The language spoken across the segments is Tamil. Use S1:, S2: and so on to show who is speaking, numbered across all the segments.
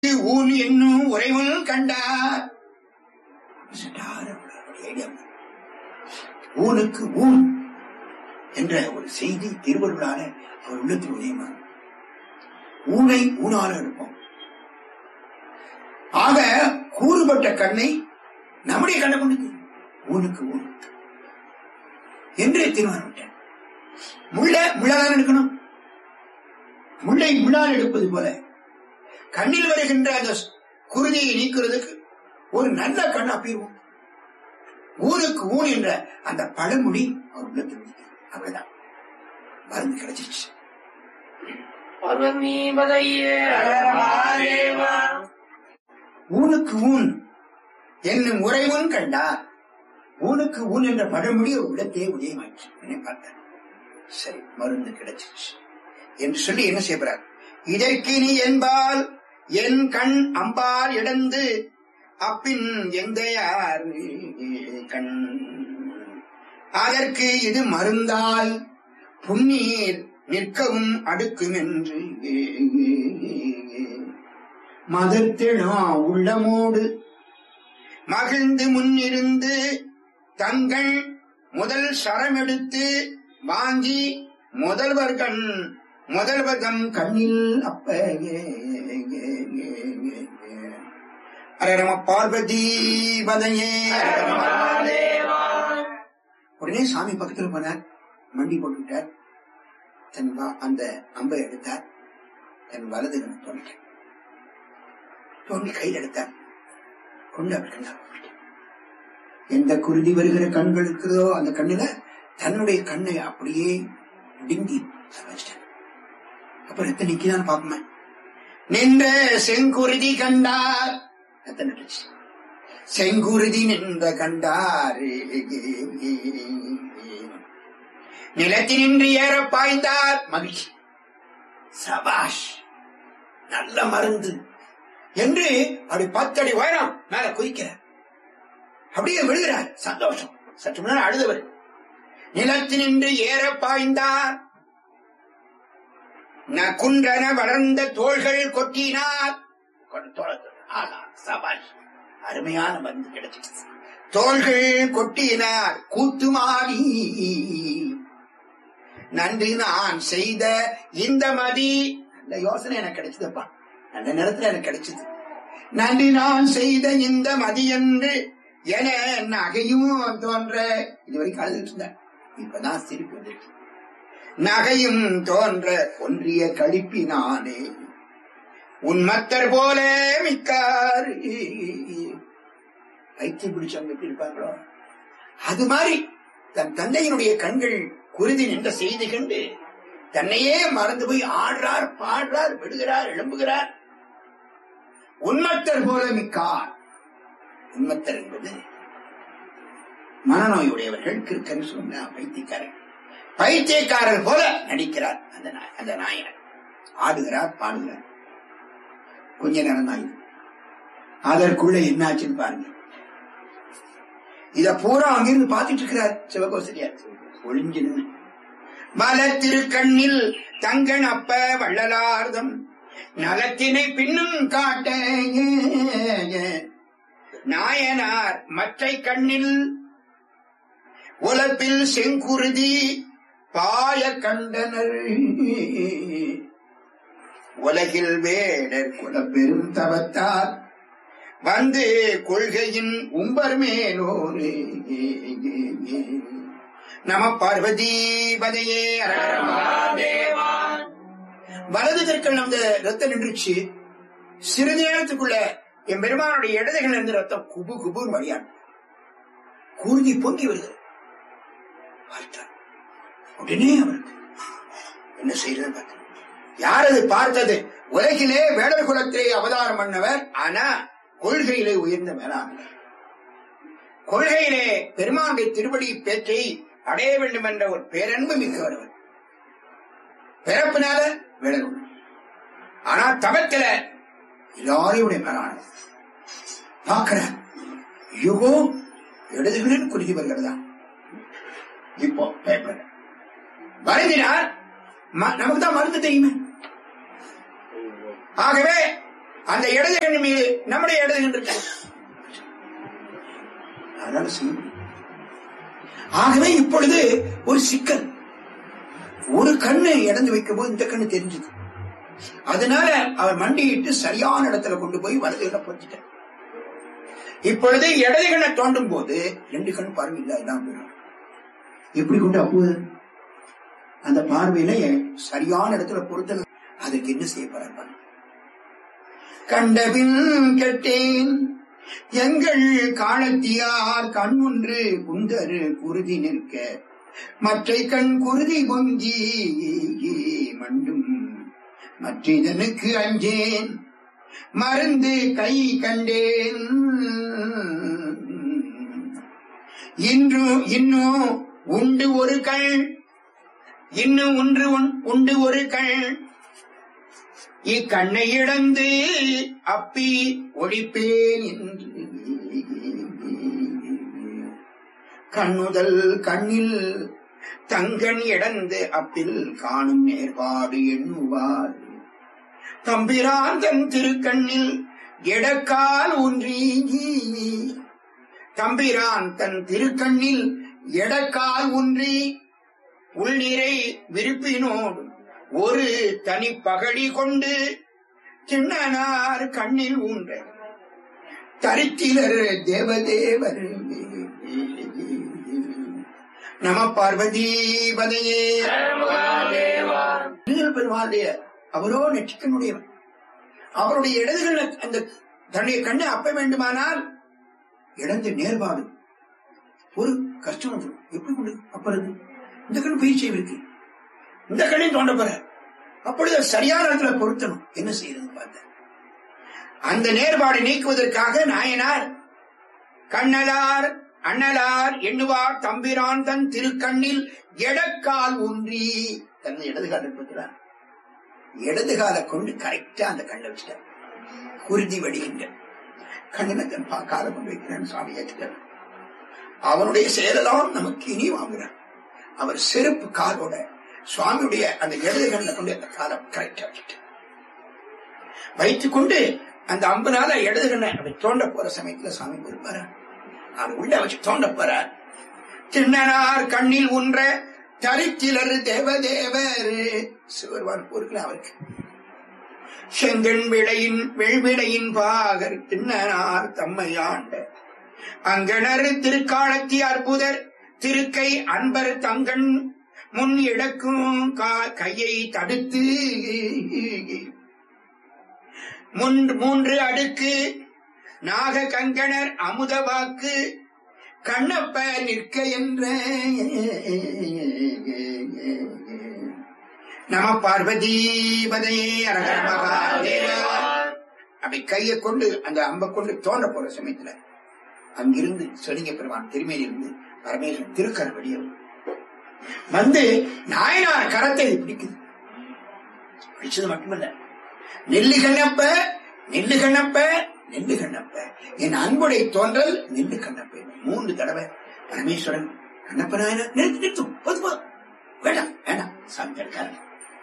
S1: ஊன் என்னும் உறைவன் கண்டார் சட்டார் அவருடைய ஐடியா. ஊனுக்கு ஊன் என்ற ஒரு செய்தி திருவள்ளுவரால அவர் உள்ளத்தில் உதயமாகும் ஊனை ஊனால எடுப்போம் ஆக கூறுபட்ட கண்ணை நம்முடைய கண்ணை கொண்டு ஊனுக்கு ஊன் என்று தீர்மானிட்டேன் முள்ள முள்ளாதான் எடுக்கணும் முள்ளை முள்ளால் எடுப்பது போல கண்ணில் வருகின்ற அந்த குருதியை நீக்கிறதுக்கு ஒரு நல்ல கண் அப்பீர்வோம் ஊருக்கு ஊன் என்ற அந்த பழமொழி அவர் உள்ளத்தில் உதித்தது. அவ்வளவுதான் மருந்து கிடைச்சிருச்சு
S2: பர்வதீபதையே அழகாதேவா
S1: ஊனுக்கு ஊன் என்னும் உறைவன் கண்டார் ஊனுக்கு ஊன் என்ற பழமொழி ஒரு இடத்தே உதயமாச்சு என்னை பார்த்தார் சரி மருந்து கிடைச்சிருச்சு என்று சொல்லி என்ன செய்கிறார் இதற்கினி என்பால் என் கண் அம்பால் இடந்து அப்பின் எந்தையார் கண் அதற்கு இது மருந்தால் புன்னீர் நிற்கவும் அடுக்கும் என்று மதத்திடா உள்ளமோடு மகிழ்ந்து முன்னிருந்து தங்கள் முதல் சரம் எடுத்து வாங்கி முதல்வர் கண் முதல்வர் தம் கண்ணில் அப்ப அரரம பார்வதி பதையே உடனே சாமி பக்கத்துல போனார் மண்டி போட்டுவிட்டார் தன் வா- அந்த அம்பை எடுத்தார் தன் வலது கண் தோன்றிட்டார் தோண்டி கையில் எடுத்தார் கொண்டு அவர் கண்ணா எந்த குருதி வருகிற கண்கள் இருக்குதோ அந்த கண்ணுல தன்னுடைய கண்ணை அப்படியே டிங்கி வச்சிட்டார் அப்ப ரத்த நிக்கிதான் பாப்போமே நின்ற செங்குருதி கண்டார் ரத்த நின்றுச்சு செங்குருதி நின்ற கண்டார் நிலத்தினின்று ஏற பாய்ந்தார் மகிழ்ச்சி சபாஷ் நல்ல மருந்து என்று அப்படி பத்தடி உயரம் மேல குதிக்கிறார் அப்படியே விழுகிறார் சந்தோஷம் சற்று முன்னால் அழுதவர் நிலத்தினின்று ஏற பாய்ந்தார் ந- குன்றன வளர்ந்த தோள்கள் கொட்டினார் கொண்டு தோளத்தில். ஆஹா, சபாஷ் அருமையான மருந்து கிடைச்சிட்டு தோள்கள் கொட்டினார் கூத்துமாறி நன்றி நான் செய்த இந்த மதி அந்த யோசனை எனக்கு கிடைச்சதுப்பா அந்த நேரத்துல எனக்கு கிடைச்சது நன்றி நான் செய்த இந்த மதி என்று என நகையும் தோன்ற இதுவரைக்கும் அழுதுட்டு இருந்தேன் இப்பதான் சிரிப்பு வந்துருச்சு நகையும் தோன்ற ஒன்றிய கழிப்பினானே உன்மத்தர் போல மிக்கார் பைத்திய பிடிச்சவங்க எப்படி இருப்பாங்களோ அது மாதிரி தன் தந்தையினுடைய கண்கள் குருதி நின்ற செய்தி கண்டு தன்னையே மறந்து போய் ஆடுறார் பாடுறார் விடுகிறார் எழும்புகிறார் உன்மத்தர் போல மிக்கார் உன்மத்தர் என்பது மனநோயுடையவர்கள் கிறுக்கன் சொன்ன பைத்தியக்காரர் பைத்தியக்காரர் போல நடிக்கிறார் அந்த நாய்- அந்த நாயனர் ஆடுகிறார் பாடுகிறார் கொஞ்ச நேரம் தான் இது அதற்குள்ள என்னாச்சுன்னு பாருங்க இத பூரா அங்கிருந்து பார்த்துட்டு இருக்கிறார் சிவகோசரியார் ஒளிஞ்சு நின்னு மலத்திருக்கண்ணில் தங்கன் அப்ப வள்ளலார்தம் நலத்தினை பின்னும் காட்ட நாயனார் மற்றை கண்ணில் உலப்பில் செங்குருதி பாய கண்டனர் உலகில் வேடர் குலப்பெரும் தவத்தார் வந்து கொள்கையின் உம்பர் மேலோரே நம பார்வதி பதையே
S2: தேவா
S1: வலது கற்கள் அந்த ரத்தம் நின்றுச்சு சிறிது நேரத்துக்குள்ள என் பெருமானுடைய இடதுகள் இருந்து ரத்தம் குபு குபுன்னு வழியாடு குருதி பொங்கி வருது பார்த்தார் உடனே அவருக்கு என்ன செய்யறது பார்த்தார் யார் அது பார்த்தது உலகிலே வேடர் குலத்திலே அவதாரம் பண்ணவர் ஆனா கொள்கையிலே உயர்ந்த மேலாண்மை கொள்கையிலே பெருமானுடைய திருவடி பேச்சை அடைய வேண்டும் என்ற ஒரு பேரன்பு மிக்கவர் அவர் பிறப்பினால வேடர் குலம் ஆனா தவத்தில எல்லாரையுடைய மேலான பார்க்கிற யுகோ இடதுகளில் குறுகி வருகிறதா இப்போ பேப்பர் வருந்தினார் ம- நமக்கு தான் மருந்து தெரியுமே ஆகவே அந்த இடது கண் மீது நம்முடைய இடது கண் இருக்கு அதனால செய்ய முடியும். ஆகவே இப்பொழுது ஒரு சிக்கல் ஒரு கண்ணு இடந்து வைக்கும் போது இந்த கண்ணு தெரிஞ்சது அதனால அவர் மண்டியிட்டு சரியான இடத்துல கொண்டு போய் வலது கண்ணை பொறுத்துட்டார் இப்பொழுது இடது கண்ணை தோண்டும் போது ரெண்டு கண் பார்வை இல்ல இல்லாம போயிடும் எப்படி கொண்டு அப்போ அந்த பார்வையில சரியான இடத்துல பொருத்தணும் அதுக்கு என்ன செய்ய போறார் கண்டபின் கேட்டேன் எங்கள் காலத்தியார் கண் ஒன்று குந்தரு குருதி நிற்க மற்றை கண் குருதி பொங்கி மண்டும் மற்றிதனுக்கு அஞ்சேன் மருந்து கை கண்டேன் இன்று இன்னும் உண்டு ஒரு கண் இன்னும் ஒன்று உண்- உண்டு ஒரு கண் இக்கண்ணை இழந்து அப்பி ஒழிப்பேன் என்று கண்ணுதல் கண்ணில் தங்கன் இடந்து அப்பில் காணும் நேர்பாடு எண்ணுவார் தம்பிரான் தன் திருக்கண்ணில் எடக்கால் ஊன்றி தம்பிரான் தன் திருக்கண்ணில் எடக்கால் ஊன்றி உள்நீரை விருப்பினோடு ஒரு தனி பகடி கொண்டு சின்னனார் கண்ணில் ஊன்ற தரித்திலர் தேவதேவர் நம பார்வதீபதையே
S2: தேவா
S1: பெருமாளுடைய அவரோ நெற்றிக்கனுடையவன் அவருடைய இடதுகள் அந்த தன்னுடைய கண்ணை அப்ப வேண்டுமானால் இழந்து நேர்பாடு ஒரு கஷ்டம் வந்துடும் எப்படி கொண்டு அப்புறது இந்த கண் பயிற்சி இருக்கு இந்த கண்ணை தோண்ட போற அப்பொழுது அது சரியான இடத்துல பொருத்தணும் என்ன செய்யறது பார்த்த அந்த நேர்பாடு நீக்குவதற்காக நாயனார் கண்ணலார் அண்ணலார் எண்ணுவார் தம்பிரான் தன் திருக்கண்ணில் எடக்கால் ஊன்றி தன் இடது கால் இருக்கிறார் இடது காலை கொண்டு கரெக்டா அந்த கண்ணை வச்சுட்டார் குருதி வடிகின்ற கண்ணனை தன் பா- காலை கொண்டு வைக்கிறான் சுவாமி ஏற்றுட்டார் அவனுடைய செயலெல்லாம் நமக்கு இனி வாங்குறான் அவர் செருப்பு காலோட சுவாமியுடைய அந்த இடது கண்ணை கொண்டு அந்த காலை கரெக்டா வச்சுட்டார் வைத்துக் கொண்டு அந்த அம்புனால இடது கண்ணை அப்படி தோண்ட போற சமயத்துல சுவாமி இருப்பாரு அவர் உள்ள வச்சு தோண்ட போறார் திண்ணனார் கண்ணில் உன்ற தரித்திலர் தேவதேவர் சிவருவான் பொருட்கள் அவருக்கு செங்கண் விடையின் வெள்விடையின் பாகர் திண்ணனார் தம்மையாண்ட அங்கணர் திருக்காலத்தி அற்புதர் திருக்கை அன்பர் தங்கண் முன் இடக்கும் கா- கையை தடுத்து முன்- மூன்று அடுக்கு நாக கங்கணர் அமுத வாக்கு கண்ணப்ப நிற்க என்ற நம பார்வதீபதையே அரகர மகாதேவா அப்படி கையை கொண்டு அந்த அம்பை கொண்டு தோண்ட போற சமயத்துல அங்கிருந்து சொலிங்க பெருமான் திருமையில் இருந்து பரமேஸ்வரன் திருக்கர வெளியே வந்து நாயனார் கரத்தை இது பிடிக்குது பிடிச்சது மட்டுமல்ல நெல்லு கண்ணப்ப நெல்லு கண்ணப்ப நெல்லு கண்ணப்ப என் அன்புடைய தோன்றல் நெல்லு கண்ணப்ப மூன்று தடவை பரமேஸ்வரன் கண்ணப்ப நாயன நிறுத்து நிறுத்தும் போது போதும் வேண்டாம் வேண்டாம் சாமி தடுக்காரு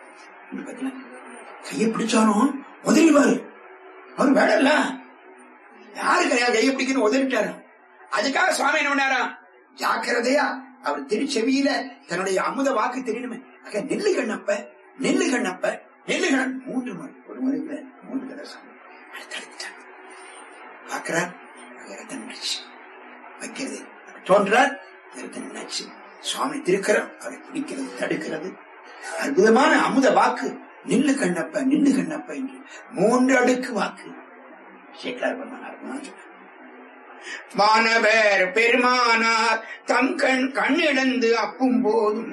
S1: கையை பிடிச்சானோ உதறிவாரு அவர் வேடல்ல யாரு கையா கையை பிடிக்கணும் உதறிட்டாரு அதுக்காக சுவாமி என்ன பண்ணாரா ஜாக்கிரதையா அவர் திருச்செவியில தன்னுடைய அமுத வாக்கு தெரியணுமே அக நெல்லு கண்ணப்ப நெல்லு கண்ணப்ப நெல்லு கண்ண மூன்று முறை ஒரு முறைக்குள்ள மூன்று தடவை சாமி அதை தடுத்துட்டார் பார்க்கிறார் ரத்தம் நினைச்சு வைக்கிறது அப்படி தோன்றார் ரத்தம் நினைச்சு சுவாமி திருக்கிறார் அவரை பிடிக்கிறது தடுக்கிறது அற்புதமான அமுத வாக்கு நில்லு கண்ணப்ப நில்லு கண்ணப்ப என்று மூன்று அடுக்கு வாக்கு சேக்கலார் பெருமானார் மாணவர் பெருமானார் தம் கண் கண்ணிழந்து அப்பும் போதும்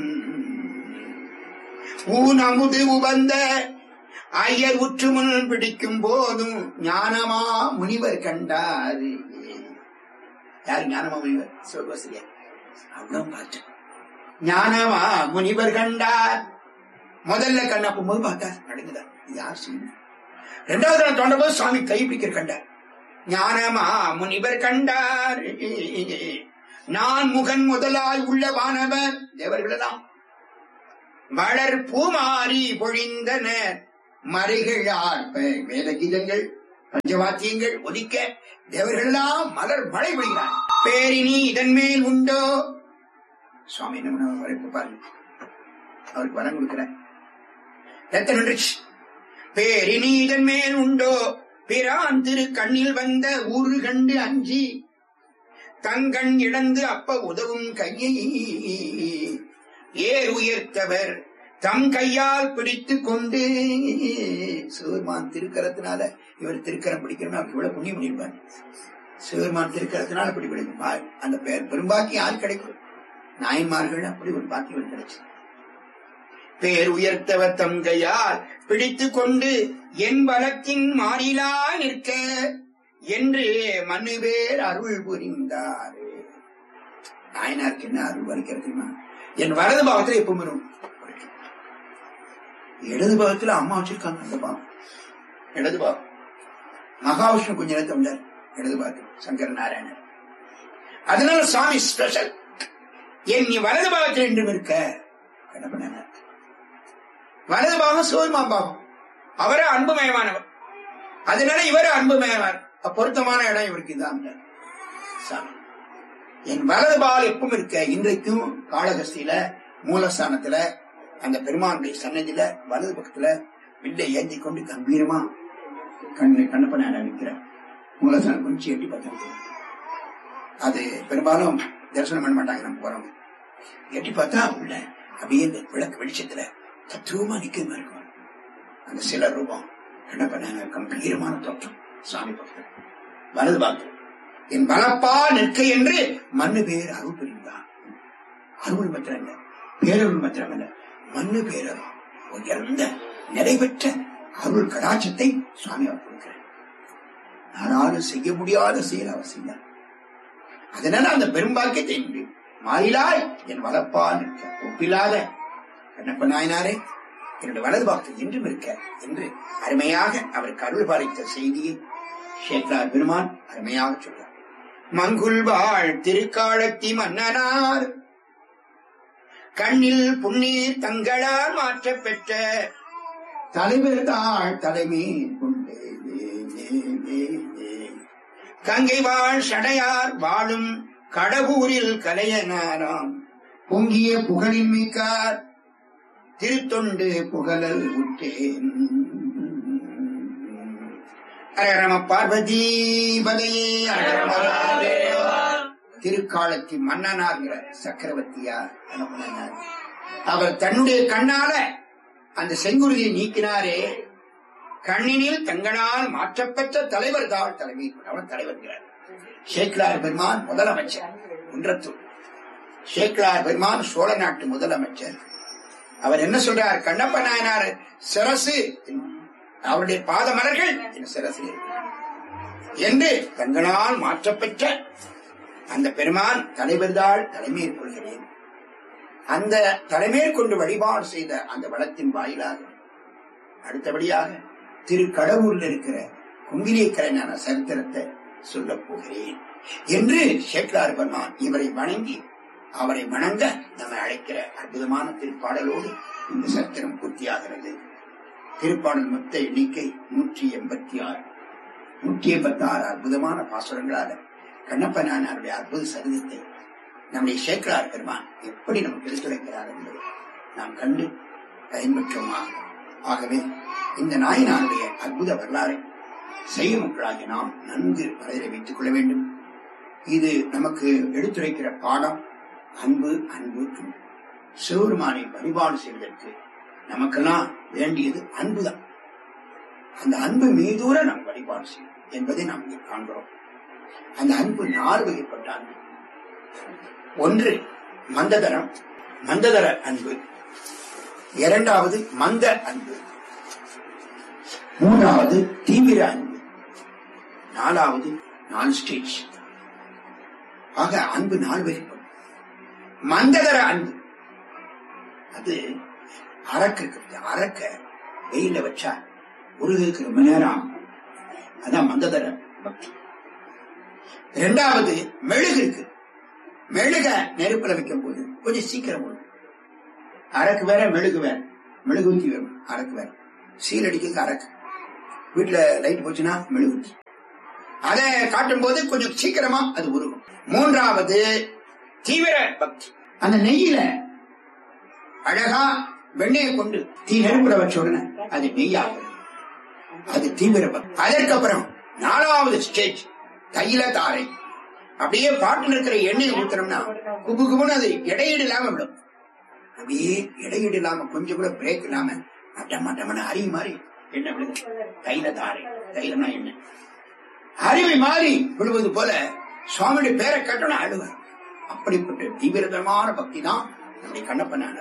S1: ஊன் அமுது உபந்த ஐயர் உற்றுமுன் பிடிக்கும் போதும் ஞானமா முனிவர் கண்டார் யார் ஞானமா முனிவர் சிவகோசிரியர் அவ்வளவு பார்த்து ஞானமா முனிவர் கண்டார் முதல்ல கண்ணப்பும் போது பார்த்தார் நடங்குதார் இது யார் செய்யணும் ரெண்டாவது நாள் தோண்ட போது சுவாமி கை பிடிக்கிற கண்டார் ஞானமா முனிவர் கண்டார் நான் முகன் முதலாய் உள்ள வானவர் தேவர்களெல்லாம் வளர் பூமாரி பொழிந்தனர் மறைகள் ஆர்ப்ப வேத கீதங்கள் பஞ்சவாத்தியங்கள் ஒலிக்க தேவர்களெல்லாம் மலர் மழை பெய்கிறார் பேரினி இதன் மேல் உண்டோ சுவாமி என்ன வரைப்பு பாருங்க அவருக்கு வரம் கொடுக்கிறேன் ரத்தம் நின்றுச்சு பேரினி இதன் மேல் உண்டோ பிரான் திரு கண்ணில் வந்த ஊரு கண்டு அஞ்சி தங்கண் இழந்து அப்ப உதவும் கையை ஏர் உயர்த்தவர் தம் கையால் பிடித்து கொண்டு சிவருமான் திருக்கரத்தினால இவர் திருக்கரம் பிடிக்கணும் அவருக்கு இவ்வளவு புண்ணியம் பண்ணிருப்பார் சிவருமான் திருக்கரத்தினால இப்படி பிடிக்கும் அந்த பெயர் பெரும்பாக்கி யார் கிடைக்கும் நாயன்மார்கள் அப்படி ஒரு பாக்கியம் கிடைச்சு பேர் உயர்த்தவர் தம் கையால் பிடித்து கொண்டு என் பலத்தின் மாறிலா நிற்க என்று மண்ணு பேர் அருள் புரிந்தார் நாயனாருக்கு என்ன அருள் வரைக்கிறது தெரியுமா என் வலது பாகத்துல எப்ப வரும் இடது பாகத்துல அம்மா வச்சிருக்காங்க அந்த பாகம் இடது பாகம் மகாவிஷ்ணு கொஞ்ச நேரத்தை உள்ளார் இடது பாகத்தில் சங்கர நாராயணன் அதனால சுவாமி ஸ்பெஷல் என் நீ வலது பாகத்தில் என்றும் இருக்க கடப்பன வலது பாகம் சிவருமா பாகம் அவரே அன்புமயமானவர் அதனால இவரு அன்புமயமானவர் பொருத்தமான இடம் இவருக்கு இதான் சாமி என் வலது பால் எப்பவும் இருக்க இன்றைக்கும் காளகஸ்தியில மூலஸ்தானத்துல அந்த பெருமானுடைய சன்னதியில வலது பக்கத்துல வில்லை ஏந்தி கொண்டு கம்பீரமா கண்ணு கண்ணப்ப நான் நிற்கிறேன் மூலஸ்தானம் கொஞ்சம் எட்டி பார்த்தேன் அது பெரும்பாலும் தரிசனம் பண்ண மாட்டாங்க நம்ம போறோம் எட்டி பார்த்தா உள்ள அப்படியே இந்த விளக்கு வெளிச்சத்துல தத்துவமா நிக்கிற இருக்கும் அந்த சில ரூபம் என்ன பண்ணாங்க கம்பீரமான தோற்றம் சாமி பக்தர் வலது பார்த்து என் பலப்பா நிற்க என்று மண்ணு பேர் அருள் புரிந்தான் அருள் மாத்திரமல்ல பேரருள் மாத்திரமல்ல மண்ணு பேரருள் உயர்ந்த நிறைவேற்ற அருள் கடாட்சத்தை சுவாமி அவர் கொடுக்கிறார் யாராலும் செய்ய முடியாத செயல் அவர் செய்தார் அதனால அந்த பெரும்பாக்கியத்தை மாறிலாய் என் வளப்பா நிற்க ஒப்பில்லாத கண்ணப்ப நாயனாரே என்னுடைய வலது பாகத்தில் என்றும் இருக்க என்று அருமையாக அவருக்கு அருள் பாலித்த செய்தியை சேத்ரார் பெருமான் அருமையாக சொல்றார் மங்குல் வாழ் திருக்காலத்தி மன்னனார் கண்ணில் புன்னீர் தங்களால் மாற்ற பெற்ற தலைவர் தாழ் தலைமை கொண்டே கங்கை வாழ் சடையார் வாழும் கடவுரில் கலையனாராம் பொங்கிய புகழின் மிக்கார் திருத்தொண்டு புகழல் விட்டேன் அரம பார்வதி பதையே திருக்காலத்தி மன்னனாகிற சக்கரவர்த்தியா அனுப்பினார் அவர் தன்னுடைய கண்ணால அந்த செங்குருதியை நீக்கினாரே கண்ணினில் தங்களால் மாற்றப்பெற்ற தலைவர் தாழ் தலைமை அவர் தலைவர் ஷேக்லார் பெருமான் முதலமைச்சர் குன்றத்தூர் ஷேக்லார் பெருமான் சோழ நாட்டு முதலமைச்சர் அவர் என்ன சொல்றார் கண்ணப்ப நாயனார் சிரசு அவருடைய பாதமலர்கள் என் சிரசு என்று தங்களால் மாற்றப்பெற்ற அந்த பெருமான் தலைவர்தாள் தலைமையில் கொள்கிறேன் அந்த தலைமையில் கொண்டு வழிபாடு செய்த அந்த வளத்தின் வாயிலாக அடுத்தபடியாக திரு கடவுரில் இருக்கிற குங்கிலியக்கரைஞான சரித்திரத்தை சொல்லப் போகிறேன் என்று சேக்கலார் பெருமான் இவரை வணங்கி அவரை வணங்க நம்மை அழைக்கிற அற்புதமான திருப்பாடலோடு இந்த சத்திரம் பூர்த்தியாகிறது திருப்பாடல் மொத்த எண்ணிக்கை நூற்றி எண்பத்தி ஆறு நூற்றி எண்பத்தி ஆறு அற்புதமான பாசுரங்களால கண்ணப்ப நாயனாருடைய அற்புத சரிதத்தை நம்முடைய சேக்கலார் பெருமான் எப்படி நமக்கு எடுத்துரைக்கிறார் என்பதை நாம் கண்டு பயன்பெற்றோமா ஆகவே இந்த நாயனாருடைய அற்புத வரலாறை செய்ய மக்களாகிய நாம் நன்கு மனதில் வைத்துக் கொள்ள வேண்டும் இது நமக்கு எடுத்துரைக்கிற பாடம் அன்பு அன்பு அன்பு சிவருமானை வழிபாடு செய்வதற்கு நமக்கெல்லாம் வேண்டியது அன்புதான் அந்த அன்பு மீதூர நாம் வழிபாடு செய்யும் என்பதை நாம் இங்கே காண்கிறோம் அந்த அன்பு நாறு வகைப்பட்ட அன்பு ஒன்று மந்ததரம் மந்ததர அன்பு இரண்டாவது மந்த அன்பு மூன்றாவது தீவிர அன்பு நாலாவது நான் ஸ்டேஜ் ஆக அன்பு நாலு வகைப்படும் மந்ததர அன்பு அது அரக்க இருக்கு. அரக்க வெயில வச்சா உருகுக்கு ரொம்ப நேரம் ஆகும். அதான் மந்ததர பக்தி இரண்டாவது மெழுகு இருக்கு மெழுக நெருப்புல வைக்கும் போது கொஞ்சம் சீக்கிரம் வரும் அரக்கு வேற மெழுகு வேற மெழுகு ஊத்தி வரும் அரக்கு வேற சீல் அடிக்கிறதுக்கு அரக்கு வீட்டுல லைட் போச்சுன்னா மெழுகுச்சு அதை காட்டும் போது கொஞ்சம் சீக்கிரமா அது உருகும் மூன்றாவது தீவிர பக்தி அந்த நெய்யில அழகா வெண்ணெயை கொண்டு தீ நெருப்புல வச்ச உடனே அது நெய்யாகும் அது தீவிர பக்தி அதற்கப்புறம் நாலாவது ஸ்டேஜ் தைல தாரை அப்படியே பாட்டுல இருக்கிற எண்ணெயை ஊத்துனோம்னா குபு குபுன்னு அது இடையீடு இல்லாம விடும் அப்படியே இடையீடு இல்லாம கொஞ்சம் கூட பிரேக் இல்லாம மட்ட மட்டமான அருவி மாதிரி எண்ணெய் விடுது தைல தாரை தைலம்னா எண்ணெய் அருவி மாறி விடுவது போல சுவாமியுடைய பேரை கட்டணும் அழுவார் அப்படிப்பட்ட தீவிரதமான பக்தி தான் நம்முடைய கண்ணப்பனான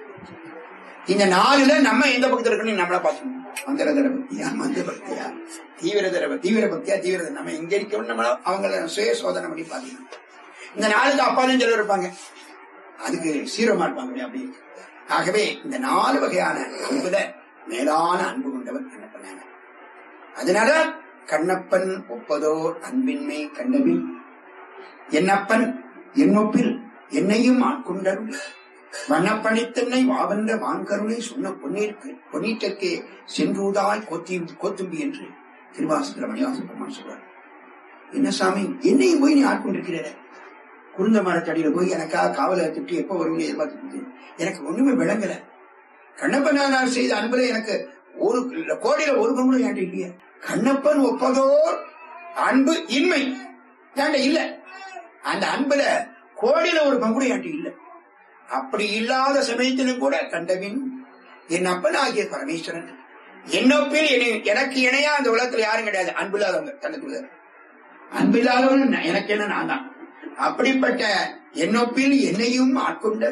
S1: இந்த நாலுல நம்ம எந்த பக்கத்துல இருக்கணும் நம்மள பார்க்கணும் மந்திரதர பக்தியா மந்திர பக்தியா தீவிரதர தீவிர பக்தியா தீவிர நம்ம இங்க இருக்கணும் நம்மள அவங்கள சுய சோதனை பண்ணி பாத்தீங்கன்னா இந்த நாளுக்கு அப்பாலும் சிலர் இருப்பாங்க அதுக்கு சீரமா இருப்பாங்க அப்படி ஆகவே இந்த நாலு வகையான அன்புல மேலான அன்பு கொண்டவர் கண்ணப்பனான அதனால கண்ணப்பன் ஒப்பதோர் அன்பின்மை கண்டபின் என்னப்பன் என்னொப்பில் என்னையும் ஆட்கொண்டருள் வண்ணப்பணித்தன்னை வாவென்ற வான்கருணை சொன்ன பொன்னீர்க்கு பொன்னீட்டற்கே சென்றூதாய் கோத்தி கோத்தும்பி என்று திருவாசத்துல மணிவாச பெருமான் சொல்றார் என்ன சாமி என்னையும் போய் நீ ஆட்கொண்டிருக்கிற குருந்த மரத்தடியில போய் எனக்காக காவலை திட்டு எப்ப வரும்னு எதிர்பார்த்துட்டு எனக்கு ஒண்ணுமே விளங்கல கண்ணப்பனார் செய்த அன்புல எனக்கு ஒரு கோடியில ஒரு பங்குல ஏன்ட்ட இல்லையா கண்ணப்பன் ஒப்பதோர் அன்பு இன்மை ஏன்ட்ட இல்ல அந்த அன்புல கோடியில ஒரு பங்குல ஏன்ட்ட இல்ல அப்படி இல்லாத சமயத்திலும் கூட கண்டபின் என் அப்பன் ஆகிய பரமேஸ்வரன் என்னொப்பில் என்னை- எனக்கு இணையா அந்த உலகத்துல யாரும் கிடையாது அன்பில்லாதவங்க தனக்கு அன்பில்லாதவன் நான்- எனக்கு என்ன நான் தான் அப்படிப்பட்ட என்னொப்பில் என்னையும் ஆட்கொண்ட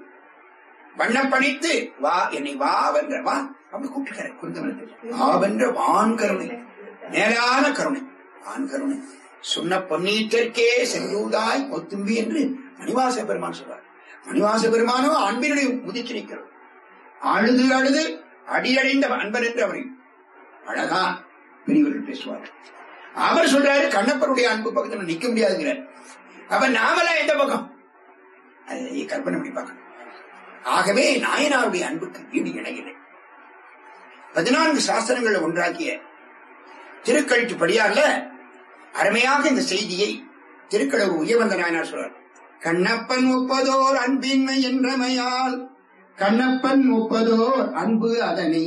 S1: வண்ணம் பணித்து வா என்னை வா வென்ற வா அப்படி கூப்பிட்டுக்கிற குந்தமனத்தில் வா வென்ற வான் கருணை மேலான கருணை வான் கருணை சொன்ன பொன்னீட்டற்கே சென்றூதாய் கொத்தும்பி என்று மணிவாச பெருமான் சொல்றார் மணிவாச பெருமானோ அன்பினுடைய முதிச்சு நிற்கிறது அழுது அழுது அடியடைந்த அன்பர் என்று அவரை அழகா பெரியவர்கள் பேசுவார் அவர் சொல்றாரு கண்ணப்பருடைய அன்பு பக்கத்துல நிக்க முடியாதுங்கிறார் அப்ப நாமெல்லாம் எந்த பக்கம் அதை கற்பனை பண்ணி பார்க்கணும் ஆகவே நாயனாருடைய அன்புக்கு ஈடு இணையில்லை பதினான்கு சாஸ்திரங்களை ஒன்றாக்கிய திருக்கழித்து படியார்ல அருமையாக இந்த செய்தியை திருக்கடவு உயர்வந்த நாயனார் சொல்றார் கண்ணப்பன் ஒப்பதோர் அன்பின்மை என்றமையால் கண்ணப்பன் ஒப்பதோர் அன்பு அதனை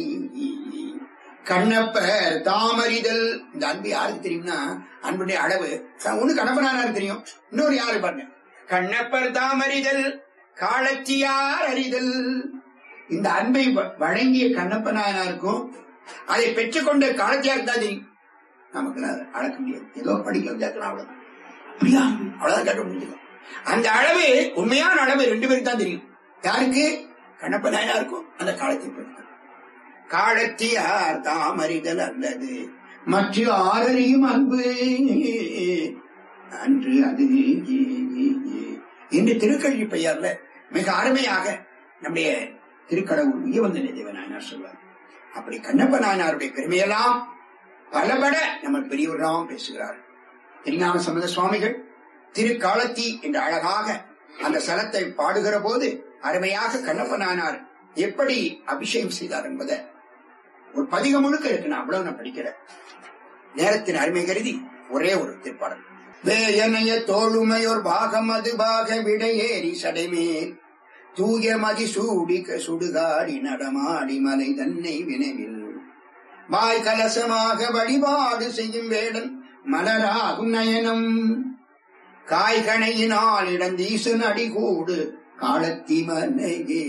S1: கண்ணப்பர் தாமறிதல் இந்த அன்பு யாருக்கு தெரியும்னா அன்புடைய அளவு ஒண்ணு கண்ணப்பனாருக்கு தெரியும் இன்னொரு யாரு பாருங்க கண்ணப்பர் தாமறிதல் காலத்தியார் அறிதல் இந்த அன்பை வ- வழங்கிய கண்ணப்பனாருக்கும் அதை பெற்றுக்கொண்ட காலத்தியாருக்கு தான் தெரியும் நமக்கு அதை அளக்க முடியாது ஏதோ படிக்க வந்தாக்கலாம் அவ்வளவுதான் அப்படியா அவ்வளவுதான் கேட்க முடியும் அந்த அளவு உண்மையான அளவு ரெண்டு பேருக்கு தான் தெரியும் யாருக்கு கண்ணப்ப நாயனாருக்கும் அந்த காலத்தை பற்றி காலத்தியார் தாம் அறிதல் அல்லது மற்ற ஆறறியும் அன்பு அன்று அது என்று திருக்கழி பெயர்ல மிக அருமையாக நம்முடைய திருக்கடவுள் உயவந்த தேவ நாயனார் சொல்வார் அப்படி கண்ணப்ப நாயனாருடைய பெருமையெல்லாம் பலபட நம்ம பெரியவர்களாம் பேசுகிறார் திருஞான சம்பந்த சுவாமிகள் திருக்காலத்தி என்று அழகாக அந்த சலத்தை பாடுகிற போது அருமையாக கண்ணப்ப நாயனார் எப்படி அபிஷேகம் செய்தார் என்பதை ஒரு பதிகம் முழுக்க இருக்கு நான் அவ்வளவு நான் படிக்கிறேன் நேரத்தின் அருமை கருதி ஒரே ஒரு திருப்பாடல் வேயனைய தோளுமையோர் பாகம் அது பாக விடையேறி சடைமேல் தூய மதி சூடிக்க சுடுகாடி நடமாடி மலை தன்னை வினவில் வாய் கலசமாக வழிபாடு செய்யும் வேடன் மலராகும் நயனம் காய்கணையினால் இடந்தீசன் அடிகூடு காலத்தி மனையே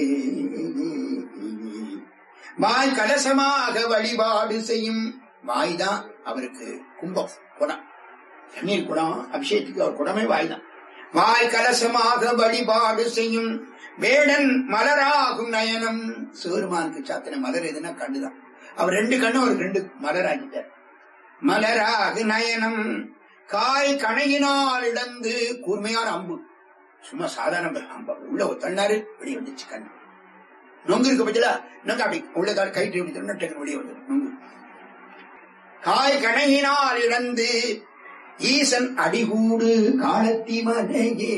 S1: வாய் கலசமாக வழிபாடு செய்யும் வாய்தான் அவருக்கு கும்பம் குடம் தண்ணீர் குடம் அபிஷேகத்துக்கு அவர் குடமே வாய்தான் வாய் கலசமாக வழிபாடு செய்யும் வேடன் மலராகும் நயனம் சிவருமானுக்கு சாத்தின மலர் எதுனா கண்ணுதான் அவர் ரெண்டு கண்ணும் அவருக்கு ரெண்டு மலர் ஆக்கிட்டார் மலராகு நயனம் காய் கணையினால் இடந்து கூர்மையான அம்பு சும்மா சாதாரண அம்பு உள்ள ஒரு தள்ளாரு வெளியே வந்துச்சு கண்ணு நொங்கு இருக்க பட்சல நொங்கு அப்படி உள்ள தாள் கயிற்று இப்படி தள்ளு, டக்குனு வெளியே வந்து நொங்கு காய் கணையினால் இடந்து ஈசன் அடிகூடு காலத்தி மனையே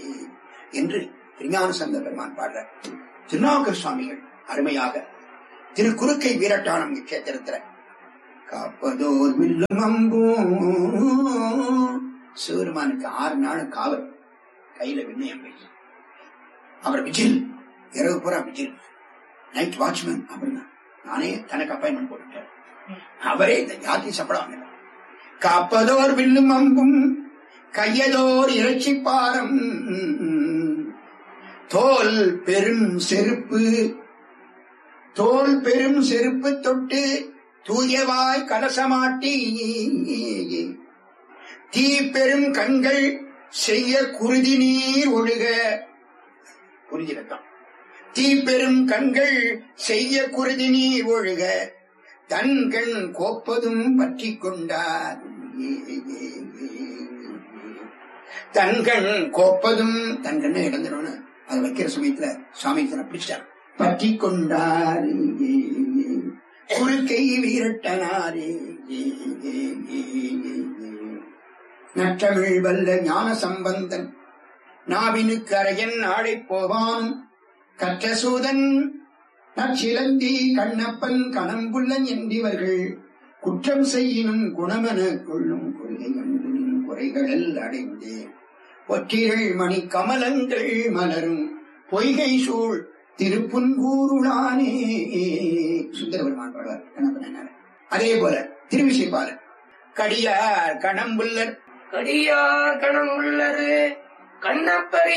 S1: என்று திருஞான சந்த பெருமான் பாடுற திருநாவுக்கர் சுவாமிகள் அருமையாக திரு குறுக்கை வீரட்டானம் கஷேத்திரத்துல காப்பதோர் வில்லும் அம்பும் சிவருமானுக்கு ஆறு நாள் காவல் கையில விண்ணயம் போய் அவர் விஜில் இரவு பூரா விஜில் நைட் வாட்ச்மேன் அப்படின்னா நானே தனக்கு அப்பாயின்மெண்ட் போட்டுட்டேன் அவரே இந்த ஜாதி சப்படம் காப்பதோர் வில்லும் அம்பும் கையதோர் இறைச்சி பாரம் தோல் பெரும் செருப்பு தோல் பெரும் செருப்பு தொட்டு தூயவாய் கலசமாட்டி தீ பெரும் கண்கள் செய்ய குருதி நீர் ஒழுக குருதி ரத்தம் தீ பெரும் கண்கள் செய்ய குருதி நீர் ஒழுக தன் கண் கோப்பதும் பற்றி கொண்டார் தன் கண் கோப்பதும் தன் கண்ணை இழந்துடணும் அது வைக்கிற சமயத்துல சுவாமி தன்னை பிடிச்சிட்டார் பற்றி கொண்டார் குறுக்கை வீரட்டனாரே நற்றமிழ் வல்ல ஞான சம்பந்தன் நாவினுக்கு அரையன் நாளை போவான் கற்ற சூதன் நச்சிலந்தி கண்ணப்பன் கணம்புள்ளன் என்பிவர்கள் குற்றம் செய்யினும் குணமென கொள்ளும் கொள்கை கண்டின் குறைகளில் அடைந்தேன் ஒற்றிகள் மணி கமலங்கள் மலரும் பொய்கை சூழ் திருப்புன்கூருளானே சுந்தரபெருமான் பாடுவார் கண்ணப்பன் அதே போல திருவிசைப்பாளர் கடியார் கணம்புல்லர்
S2: கடியார் கணம் உள்ளது கண்ணப்பரை